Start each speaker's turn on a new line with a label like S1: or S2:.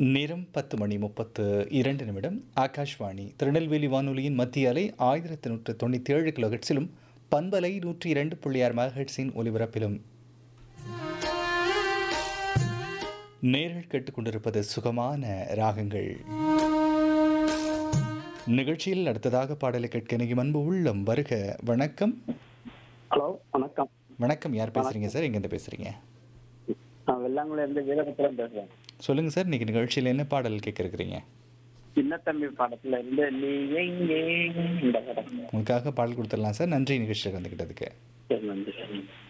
S1: நேரம் பத்து மணி முப்பத்து இரண்டு நிமிடம் ஆகாஷ்வாணி திருநெல்வேலி வானொலியின் மத்திய அலை ஆயிரத்தி நூற்று தொண்ணூற்றி ஏழு கிலோஹெட்ஸிலும் பண்பலை நூற்றி இரண்டு புள்ளி ஆறு மெகாஹெட்ஸின் ஒலிபரப்பிலும் நேரில் கேட்டுக்கொண்டிருப்பது சுகமான ராகங்கள் நிகழ்ச்சியில் அடுத்ததாக பாடலை கேட்க இணையும் அன்பு உள்ளம் வருக வணக்கம்
S2: ஹலோ வணக்கம்
S1: வணக்கம் யார் பேசுறீங்க சார் எங்கேருந்து பேசுறீங்க
S2: நான் வெள்ளாங்குள்ள இருந்து வீரபத்திரம் பேசுறேன்
S1: சொல்லுங்க சார் இன்னைக்கு நிகழ்ச்சியில் என்ன பாடல் கேட்க இருக்கிறீங்க
S2: சின்ன தம்பி படத்துல இருந்து நீ எங்கே இந்த படம்
S1: உங்களுக்காக பாடல் கொடுத்துடலாம் சார் நன்றி நிகழ்ச்சியில் கலந்துக்கிட்டதுக்கு
S2: சரி நன்றி